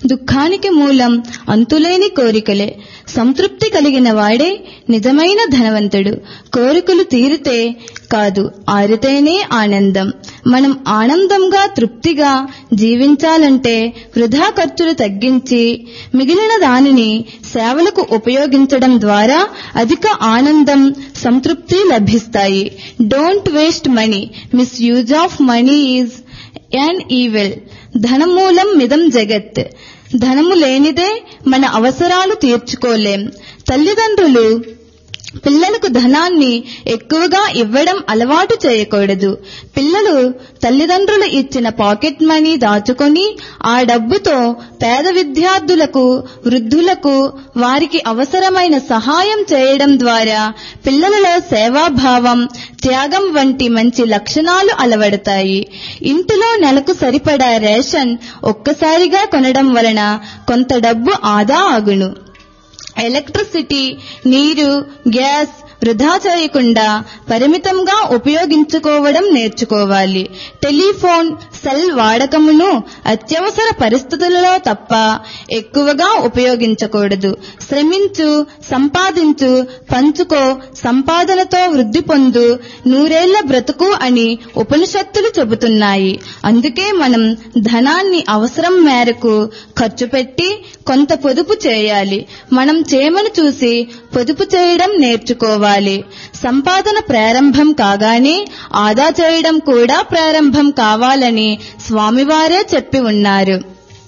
దుఃఖానికి మూలం అంతులేని కోరికలే సంతృప్తి కలిగిన వాడే నిజమైన ధనవంతుడు కోరికలు తీరితే కాదు ఆరితేనే ఆనందం మనం ఆనందంగా తృప్తిగా జీవించాలంటే వృధా ఖర్చులు తగ్గించి మిగిలిన దానిని సేవలకు ఉపయోగించడం ద్వారా అధిక ఆనందం సంతృప్తి లభిస్తాయి don't waste money misuse of money is an evil ధనమూలం మిదం జగత్ ధనము లేనిదే మన అవసరాలు తీర్చుకోలేం తల్లిదండ్రులు పిల్లలకు ధనాన్ని ఎక్కువగా ఇవ్వడం అలవాటు చేయకూడదు పిల్లలు తల్లిదండ్రులు ఇచ్చిన పాకెట్ మనీ దాచుకొని ఆ డబ్బుతో పేద విద్యార్థులకు వృద్ధులకు వారికి అవసరమైన సహాయం చేయడం ద్వారా పిల్లలలో సేవాభావం త్యాగం వంటి మంచి లక్షణాలు అలవడతాయి ఇంటిలో నెలకు సరిపడా రేషన్ ఒక్కసారిగా కొనడం వలన కొంత డబ్బు ఆదా ఆగును ఎలక్ట్రిసిటీ నీరు గ్యాస్ వృధా చేయకుండా పరిమితంగా ఉపయోగించుకోవడం నేర్చుకోవాలి టెలిఫోన్ సెల్ వాడకమును అత్యవసర పరిస్థితులలో తప్ప ఎక్కువగా ఉపయోగించకూడదు శ్రమించు సంపాదించు పంచుకో సంపాదనతో వృద్ధి పొందు నూరేళ్ల బ్రతుకు అని ఉపనిషత్తులు చెబుతున్నాయి అందుకే మనం ధనాన్ని అవసరం మేరకు ఖర్చు పెట్టి కొంత పొదుపు చేయాలి మనం చేమను చూసి పొదుపు చేయడం నేర్చుకోవాలి సంపాదన ప్రారంభం కాగానే ఆదా చేయడం కూడా ప్రారంభం కావాలని స్వామివారే చెప్పి ఉన్నారు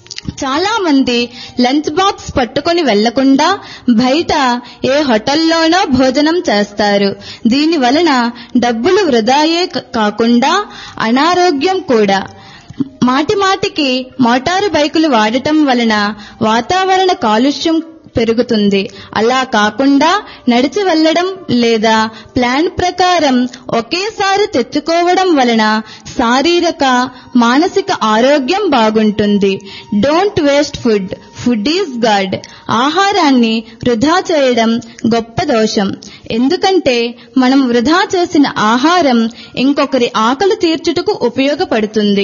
చాలా మంది లంచ్ బాక్స్ పట్టుకొని వెళ్లకుండా బయట ఏ హోటల్లోనో భోజనం చేస్తారు దీని వలన డబ్బులు వృధాయే కాకుండా అనారోగ్యం కూడా మాటి మాటికి మోటారు బైకులు వాడటం వలన వాతావరణ కాలుష్యం పెరుగుతుంది అలా కాకుండా నడిచి వెళ్లడం లేదా ప్లాన్ ప్రకారం ఒకేసారి తెచ్చుకోవడం వలన శారీరక మానసిక ఆరోగ్యం బాగుంటుంది don't waste food food is god ఆహారాన్ని వృధా చేయడం గొప్ప దోషం ఎందుకంటే మనం వృధా చేసిన ఆహారం ఇంకొకరి ఆకలి తీర్చుటకు ఉపయోగపడుతుంది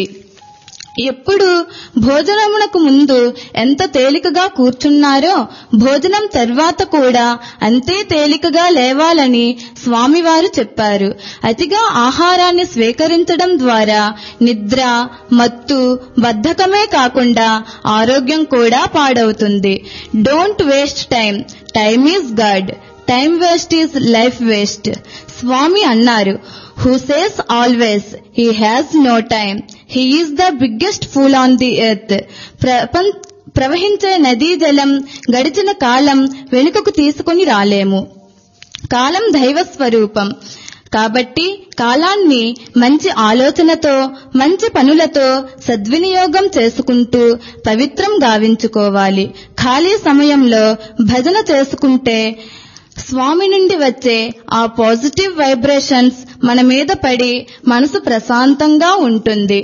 ఎప్పుడు భోజనమునకు ముందు ఎంత తేలికగా కూర్చున్నారో భోజనం తర్వాత కూడా అంతే తేలికగా లేవాలని స్వామివారు చెప్పారు అతిగా ఆహారాన్ని స్వీకరించడం ద్వారా నిద్ర మత్తు బద్ధకమే కాకుండా ఆరోగ్యం కూడా పాడవుతుంది don't waste time time is god time waste is life waste స్వామి అన్నారు who says always he has no time he is the biggest fool on the earth ప్రవహించే నదీ జలం గడిచిన కాలం వెనుకకు తీసుకుని రాలేము కాలం దైవ స్వరూపం కాబట్టి కాలాన్ని మంచి ఆలోచనతో మంచి పనులతో సద్వినియోగం చేసుకుంటూ పవిత్రం గావించుకోవాలి ఖాళీ సమయంలో భజన చేసుకుంటే స్వామి నుండి వచ్చే ఆ పాజిటివ్ వైబ్రేషన్స్ మన మీద పడి మనసు ప్రశాంతంగా ఉంటుంది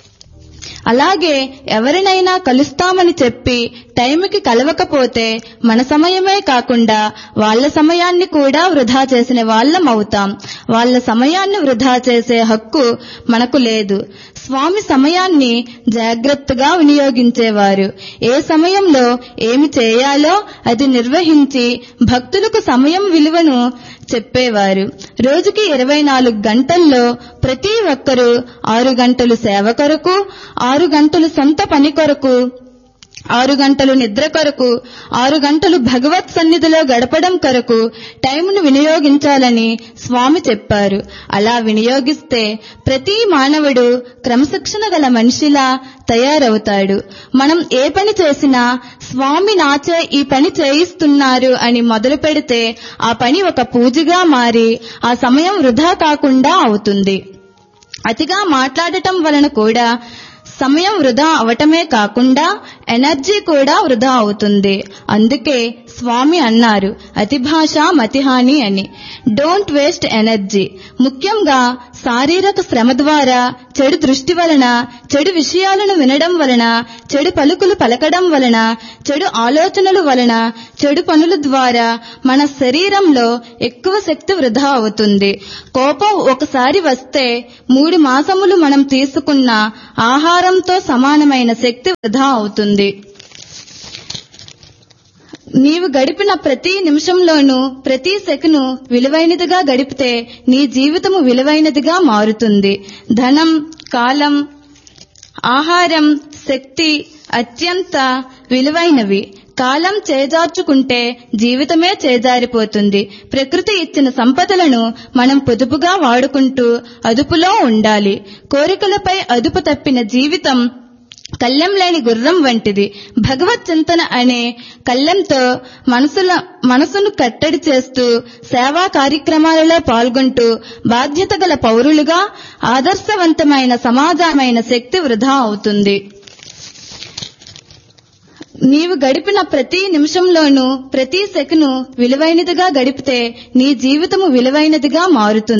అలాగే ఎవరినైనా కలుస్తామని చెప్పి టైంకి కలవకపోతే మన సమయమే కాకుండా వాళ్ళ సమయాన్ని కూడా వృధా చేసిన వాళ్ళం అవుతాం వాళ్ళ సమయాన్ని వృధా చేసే హక్కు మనకు లేదు స్వామి సమయాన్ని జాగ్రత్తగా వినియోగించేవారు ఏ సమయంలో ఏమి చేయాలో అది నిర్వహించి భక్తులకు సమయం విలువను చెప్పేవారు రోజుకి ఇరవై నాలుగు గంటల్లో ప్రతి ఒక్కరూ ఆరు గంటలు సేవ కొరకు ఆరు గంటలు సొంత పని కొరకు ఆరు గంటలు నిద్ర కొరకు ఆరు గంటలు భగవత్ సన్నిధిలో గడపడం కొరకు టైంను వినియోగించాలని స్వామి చెప్పారు అలా వినియోగిస్తే ప్రతి మానవుడు క్రమశిక్షణ గల మనిషిలా తయారవుతాడు మనం ఏ పని చేసినా స్వామి నాచే ఈ పని చేయిస్తున్నారు అని మొదలు పెడితే ఆ పని ఒక పూజగా మారి ఆ సమయం వృధా కాకుండా అవుతుంది అతిగా మాట్లాడటం వలన కూడా సమయం వృధా అవటమే కాకుండా ఎనర్జీ కూడా వృధా అవుతుంది అందుకే స్వామి అన్నారు అతి భాష మతిహాని అని డోంట్ వేస్ట్ ఎనర్జీ ముఖ్యంగా శారీరక శ్రమ ద్వారా చెడు దృష్టి వలన చెడు విషయాలను వినడం వలన చెడు పలుకులు పలకడం వలన చెడు ఆలోచనలు వలన చెడు పనుల ద్వారా మన శరీరంలో ఎక్కువ శక్తి వృధా అవుతుంది కోపం ఒకసారి వస్తే మూడు మాసములు మనం తీసుకున్న ఆహారంతో సమానమైన శక్తి వృధా అవుతుంది నీవు గడిపిన ప్రతి నిమిషంలోనూ ప్రతి సెకను విలువైనదిగా గడిపితే నీ జీవితము విలువైనదిగా మారుతుంది ధనం కాలం ఆహారం శక్తి అత్యంత విలువైనవి కాలం చేజార్చుకుంటే జీవితమే చేజారిపోతుంది ప్రకృతి ఇచ్చిన సంపదలను మనం పొదుపుగా వాడుకుంటూ అదుపులో ఉండాలి కోరికలపై అదుపు తప్పిన జీవితం కళ్ళెం లేని గుర్రం వంటిది భగవత్ చింతన అనే కళ్ళెంతో మనసుల మనసును కట్టడి చేస్తూ సేవా కార్యక్రమాలలో పాల్గొంటూ బాధ్యత గల పౌరులుగా ఆదర్శవంతమైన సమాజమైన శక్తి వృధా అవుతుంది నీవు గడిపిన ప్రతి నిమిషంలోనూ ప్రతి సెకను విలువైనదిగా గడిపితే నీ జీవితము విలువైనదిగా మారుతుంది